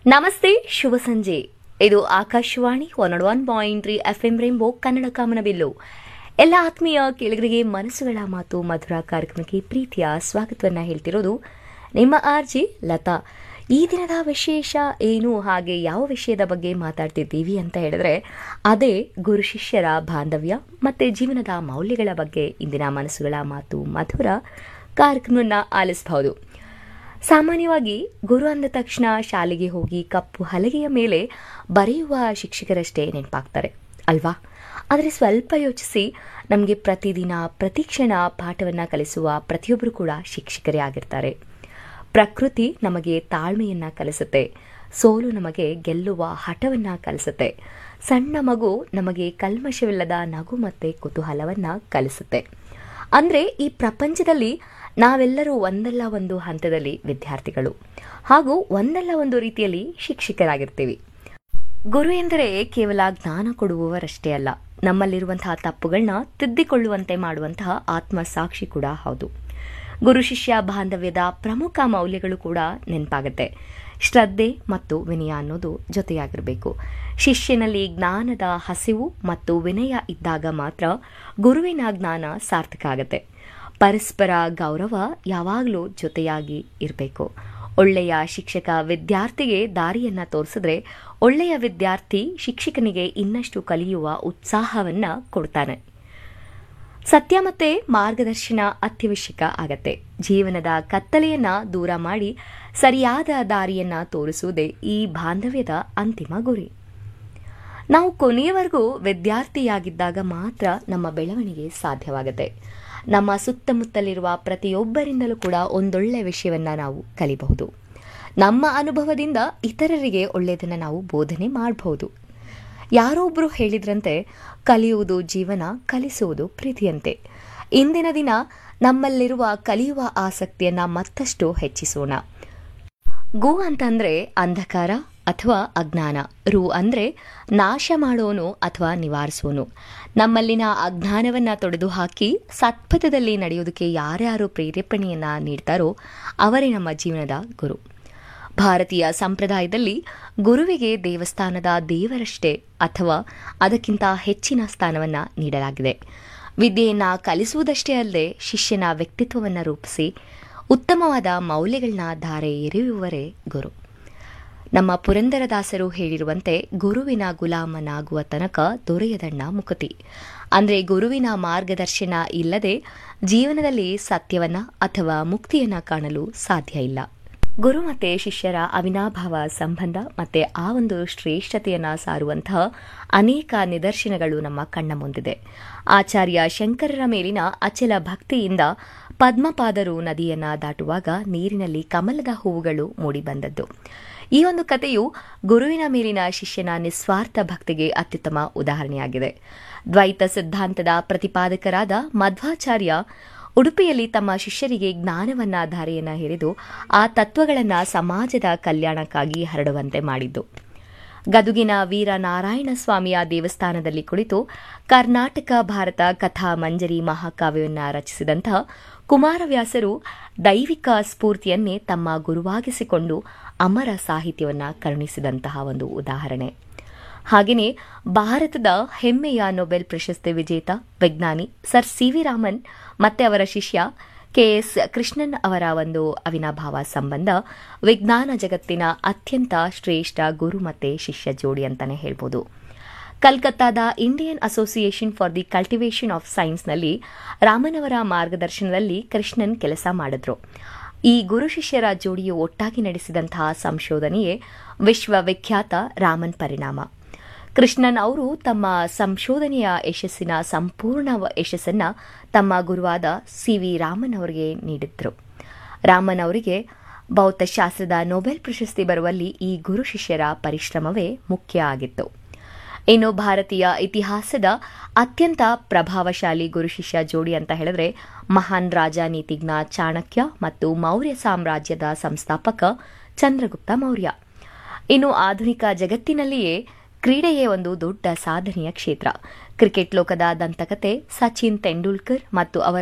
ನಮಸ್ತೆ ಶುಭ ಸಂಜೆ ಇದು Akashvani one one point three F M rainbow Kannada ಕಾಮನಬಿಲ್ಲು ಎಲ್ಲ ಆತ್ಮೀಯ ಕೇಳಿಗರಿಗೆ ಮನಸ್ಸುಗಳ ಮಾತು ಮಧುರ ಕಾರ್ಯಕ್ರಮಕ್ಕೆ ಪ್ರೀತಿಯ ಸ್ವಾಗತವನ್ನ ಹೇಳ್ತಿರೋದು ನಿಮ್ಮ ಆರ್ಜಿ ಲತಾ ಈ ದಿನದ ವಿಶೇಷ ಏನು ಹಾಗೆ ಯಾವ ವಿಷಯದ ಬಗ್ಗೆ ಮಾತಾಡ್ತಿದ್ದೀವಿ ಅಂತ ಹೇಳಿದ್ರೆ ಅದೇ ಗುರು ಶಿಷ್ಯರ ಬಾಂಧವ್ಯ ಮತ್ತೆ ಜೀವನದ ಮೌಲ್ಯಗಳ ಬಗ್ಗೆ ಇಂದಿನ ಮನಸ್ಸುಗಳ ಮಾತು ಮಧುರ ಕಾರ್ಯಕ್ರಮವನ್ನು ಆಲಿಸಬಹುದು ಸಾಮಾನ್ಯವಾಗಿ ಗುರು ಅಂದ ತಕ್ಷಣ ಶಾಲೆಗೆ ಹೋಗಿ ಕಪ್ಪು ಹಲಗೆಯ ಮೇಲೆ ಬರೆಯುವ ಶಿಕ್ಷಕರಷ್ಟೇ ನೆನಪಾಗ್ತಾರೆ ಅಲ್ವಾ ಆದರೆ ಸ್ವಲ್ಪ ಯೋಚಿಸಿ ನಮಗೆ ಪ್ರತಿದಿನ ಪ್ರತಿಕ್ಷಣ ಪಾಠವನ್ನು ಕಲಿಸುವ ಪ್ರತಿಯೊಬ್ಬರು ಕೂಡ ಶಿಕ್ಷಕರೇ ಆಗಿರ್ತಾರೆ ಪ್ರಕೃತಿ ನಮಗೆ ತಾಳ್ಮೆಯನ್ನ ಕಲಿಸುತ್ತೆ ಸೋಲು ನಮಗೆ ಗೆಲ್ಲುವ ಹಠವನ್ನ ಕಲಿಸುತ್ತೆ ಸಣ್ಣ ಮಗು ನಮಗೆ ಕಲ್ಮಶವಿಲ್ಲದ ನಗು ಮತ್ತೆ ಕುತೂಹಲವನ್ನ ಕಲಿಸುತ್ತೆ ಅಂದ್ರೆ ಈ ಪ್ರಪಂಚದಲ್ಲಿ ನಾವೆಲ್ಲರೂ ಒಂದಲ್ಲ ಒಂದು ಹಂತದಲ್ಲಿ ವಿದ್ಯಾರ್ಥಿಗಳು ಹಾಗೂ ಒಂದಲ್ಲ ಒಂದು ರೀತಿಯಲ್ಲಿ ಶಿಕ್ಷಕರಾಗಿರ್ತೀವಿ ಗುರು ಎಂದರೆ ಕೇವಲ ಜ್ಞಾನ ಕೊಡುವವರಷ್ಟೇ ಅಲ್ಲ ನಮ್ಮಲ್ಲಿರುವಂತಹ ತಪ್ಪುಗಳನ್ನ ತಿದ್ದಿಕೊಳ್ಳುವಂತೆ ಮಾಡುವಂತಹ ಆತ್ಮ ಸಾಕ್ಷಿ ಕೂಡ ಹೌದು ಗುರು ಶಿಷ್ಯ ಬಾಂಧವ್ಯದ ಪ್ರಮುಖ ಮೌಲ್ಯಗಳು ಕೂಡ ನೆನಪಾಗುತ್ತೆ ಶ್ರದ್ಧೆ ಮತ್ತು ವಿನಯ ಅನ್ನೋದು ಜೊತೆಯಾಗಿರಬೇಕು ಶಿಷ್ಯನಲ್ಲಿ ಜ್ಞಾನದ ಹಸಿವು ಮತ್ತು ವಿನಯ ಇದ್ದಾಗ ಮಾತ್ರ ಗುರುವಿನ ಜ್ಞಾನ ಸಾರ್ಥಕ ಆಗುತ್ತೆ ಪರಸ್ಪರ ಗೌರವ ಯಾವಾಗಲೂ ಜೊತೆಯಾಗಿ ಇರಬೇಕು ಒಳ್ಳೆಯ ಶಿಕ್ಷಕ ವಿದ್ಯಾರ್ಥಿಗೆ ದಾರಿಯನ್ನ ತೋರಿಸಿದ್ರೆ ಒಳ್ಳೆಯ ವಿದ್ಯಾರ್ಥಿ ಶಿಕ್ಷಕನಿಗೆ ಇನ್ನಷ್ಟು ಕಲಿಯುವ ಉತ್ಸಾಹವನ್ನ ಕೊಡ್ತಾನೆ ಸತ್ಯ ಮತ್ತೆ ಮಾರ್ಗದರ್ಶನ ಅತ್ಯವಶ್ಯಕ ಆಗತ್ತೆ ಜೀವನದ ಕತ್ತಲೆಯನ್ನ ದೂರ ಮಾಡಿ ಸರಿಯಾದ ದಾರಿಯನ್ನ ತೋರಿಸುವುದೇ ಈ ಬಾಂಧವ್ಯದ ಅಂತಿಮ ಗುರಿ ನಾವು ಕೊನೆಯವರೆಗೂ ವಿದ್ಯಾರ್ಥಿಯಾಗಿದ್ದಾಗ ಮಾತ್ರ ನಮ್ಮ ಬೆಳವಣಿಗೆ ಸಾಧ್ಯವಾಗುತ್ತೆ ನಮ್ಮ ಸುತ್ತಮುತ್ತಲಿರುವ ಪ್ರತಿಯೊಬ್ಬರಿಂದಲೂ ಕೂಡ ಒಂದೊಳ್ಳೆ ವಿಷಯವನ್ನ ನಾವು ಕಲಿಬಹುದು ನಮ್ಮ ಅನುಭವದಿಂದ ಇತರರಿಗೆ ಒಳ್ಳೆಯದನ್ನು ನಾವು ಬೋಧನೆ ಮಾಡಬಹುದು ಯಾರೊಬ್ಬರು ಹೇಳಿದ್ರಂತೆ ಕಲಿಯುವುದು ಜೀವನ ಕಲಿಸುವುದು ಪ್ರೀತಿಯಂತೆ ಇಂದಿನ ದಿನ ನಮ್ಮಲ್ಲಿರುವ ಕಲಿಯುವ ಆಸಕ್ತಿಯನ್ನ ಮತ್ತಷ್ಟು ಹೆಚ್ಚಿಸೋಣ ಗು ಅಂತಂದ್ರೆ ಅಂಧಕಾರ ಅಥವಾ ಅಜ್ಞಾನ ರು ಅಂದ್ರೆ ನಾಶ ಮಾಡೋನು ಅಥವಾ ನಿವಾರಿಸೋನು ನಮ್ಮಲ್ಲಿನ ಅಜ್ಞಾನವನ್ನ ತೊಡೆದು ಹಾಕಿ ಸತ್ಪಥದಲ್ಲಿ ನಡೆಯೋದಕ್ಕೆ ಯಾರ್ಯಾರು ಪ್ರೇರೇಪಣೆಯನ್ನ ನೀಡ್ತಾರೋ ಅವರೇ ನಮ್ಮ ಜೀವನದ ಗುರು ಭಾರತೀಯ ಸಂಪ್ರದಾಯದಲ್ಲಿ ಗುರುವಿಗೆ ದೇವಸ್ಥಾನದ ದೇವರಷ್ಟೇ ಅಥವಾ ಅದಕ್ಕಿಂತ ಹೆಚ್ಚಿನ ಸ್ಥಾನವನ್ನ ನೀಡಲಾಗಿದೆ ವಿದ್ಯೆಯನ್ನ ಕಲಿಸುವುದಷ್ಟೇ ಅಲ್ಲದೆ ಶಿಷ್ಯನ ವ್ಯಕ್ತಿತ್ವವನ್ನು ರೂಪಿಸಿ ಉತ್ತಮವಾದ ಮೌಲ್ಯಗಳನ್ನ ಧಾರೆ ಎರೆಯುವವರೇ ಗುರು ನಮ್ಮ ಪುರಂದರದಾಸರು ಹೇಳಿರುವಂತೆ ಗುರುವಿನ ಗುಲಾಮನಾಗುವ ತನಕ ದೊರೆಯದಣ್ಣ ಮುಕತಿ ಅಂದ್ರೆ ಗುರುವಿನ ಮಾರ್ಗದರ್ಶನ ಇಲ್ಲದೆ ಜೀವನದಲ್ಲಿ ಸತ್ಯವನ್ನ ಅಥವಾ ಮುಕ್ತಿಯನ್ನ ಕಾಣಲು ಸಾಧ್ಯ ಇಲ್ಲ ಗುರು ಮತ್ತೆ ಶಿಷ್ಯರ ಅವಿನಾಭಾವ ಸಂಬಂಧ ಮತ್ತೆ ಆ ಒಂದು ಶ್ರೇಷ್ಠತೆಯನ್ನ ಸಾರುವಂತಹ ಅನೇಕ ನಿದರ್ಶನಗಳು ನಮ್ಮ ಕಣ್ಣ ಮುಂದಿದೆ ಆಚಾರ್ಯ ಶಂಕರರ ಮೇಲಿನ ಅಚಲ ಭಕ್ತಿಯಿಂದ ಪದ್ಮಪಾದರು ನದಿಯನ್ನ ದಾಟುವಾಗ ನೀರಿನಲ್ಲಿ ಕಮಲದ ಹೂವುಗಳು ಮೂಡಿಬಂದದ್ದು ಈ ಒಂದು ಕಥೆಯು ಗುರುವಿನ ಮೇಲಿನ ಶಿಷ್ಯನ ನಿಸ್ವಾರ್ಥ ಭಕ್ತಿಗೆ ಅತ್ಯುತ್ತಮ ಉದಾಹರಣೆಯಾಗಿದೆ ದ್ವೈತ ಸಿದ್ಧಾಂತದ ಪ್ರತಿಪಾದಕರಾದ ಮಧ್ವಾಚಾರ್ಯ ಉಡುಪಿಯಲ್ಲಿ ತಮ್ಮ ಶಿಷ್ಯರಿಗೆ ಜ್ಞಾನವನ್ನ ಧಾರೆಯನ್ನ ಹಿರಿದು ಆ ತತ್ವಗಳನ್ನ ಸಮಾಜದ ಕಲ್ಯಾಣಕ್ಕಾಗಿ ಹರಡುವಂತೆ ಮಾಡಿದ್ದು ಗದುಗಿನ ವೀರ ನಾರಾಯಣ ಸ್ವಾಮಿಯ ದೇವಸ್ಥಾನದಲ್ಲಿ ಕುಳಿತು ಕರ್ನಾಟಕ ಭಾರತ ಕಥಾ ಮಂಜರಿ ಮಹಾಕಾವ್ಯವನ್ನ ರಚಿಸಿದಂತಹ ಕುಮಾರವ್ಯಾಸರು ದೈವಿಕ ಸ್ಫೂರ್ತಿಯನ್ನೇ ತಮ್ಮ ಗುರುವಾಗಿಸಿಕೊಂಡು ಅಮರ ಸಾಹಿತ್ಯವನ್ನ ಕರುಣಿಸಿದಂತಹ ಒಂದು ಉದಾಹರಣೆ ಹಾಗೆಯೇ ಭಾರತದ ಹೆಮ್ಮೆಯ ನೊಬೆಲ್ ಪ್ರಶಸ್ತಿ ವಿಜೇತ ವಿಜ್ಞಾನಿ ಸರ್ ಸಿ ವಿ ರಾಮನ್ ಮತ್ತೆ ಅವರ ಶಿಷ್ಯ ಕೆಎಸ್ ಕೃಷ್ಣನ್ ಅವರ ಒಂದು ಅವಿನಾಭಾವ ಸಂಬಂಧ ವಿಜ್ಞಾನ ಜಗತ್ತಿನ ಅತ್ಯಂತ ಶ್ರೇಷ್ಠ ಗುರು ಮತ್ತೆ ಶಿಷ್ಯ ಜೋಡಿ ಅಂತಾನೆ ಹೇಳ್ಬೋದು ಕಲ್ಕತ್ತಾದ Indian association for the cultivation of ಸೈನ್ಸ್ನಲ್ಲಿ ರಾಮನ್ ಅವರ ಮಾರ್ಗದರ್ಶನದಲ್ಲಿ ಕೃಷ್ಣನ್ ಕೆಲಸ ಮಾಡಿದ್ರು ಈ ಗುರು ಶಿಷ್ಯರ ಜೋಡಿಯು ಒಟ್ಟಾಗಿ ನಡೆಸಿದಂತಹ ಸಂಶೋಧನೆಯೇ ವಿಶ್ವವಿಖ್ಯಾತ ರಾಮನ್ ಪರಿಣಾಮ ಕೃಷ್ಣನ್ ಅವರು ತಮ್ಮ ಸಂಶೋಧನೆಯ ಯಶಸ್ಸಿನ ಸಂಪೂರ್ಣ ಯಶಸ್ಸನ್ನ ತಮ್ಮ ಗುರುವಾದ ಸಿ ವಿ ರಾಮನ್ ಅವರಿಗೆ ನೀಡಿದ್ರು ರಾಮನ್ ಅವರಿಗೆ ಭೌತಶಾಸ್ತ್ರದ ನೊಬೆಲ್ ಪ್ರಶಸ್ತಿ ಬರುವಲ್ಲಿ ಈ ಗುರು ಶಿಷ್ಯರ ಪರಿಶ್ರಮವೇ ಮುಖ್ಯ ಆಗಿತ್ತು ಇನ್ನು ಭಾರತೀಯ ಇತಿಹಾಸದ ಅತ್ಯಂತ ಪ್ರಭಾವಶಾಲಿ ಗುರು ಶಿಷ್ಯ ಜೋಡಿ ಅಂತ ಹೇಳಿದ್ರೆ ಮಹಾನ್ ರಾಜ ನೀತಿಜ್ಞ ಚಾಣಕ್ಯ ಮತ್ತು ಮೌರ್ಯ ಸಾಮ್ರಾಜ್ಯದ ಸಂಸ್ಥಾಪಕ ಚಂದ್ರಗುಪ್ತ ಮೌರ್ಯ ಇನ್ನು ಆಧುನಿಕ ಜಗತ್ತಿನಲ್ಲಿಯೇ ಕ್ರೀಡೆಯೇ ಒಂದು ದೊಡ್ಡ ಸಾಧನೆಯ ಕ್ಷೇತ್ರ ಕ್ರಿಕೆಟ್ ಲೋಕದ ದಂತಕತೆ ಸಚಿನ್ ತೆಂಡೂಲ್ಕರ್ ಮತ್ತು ಅವರ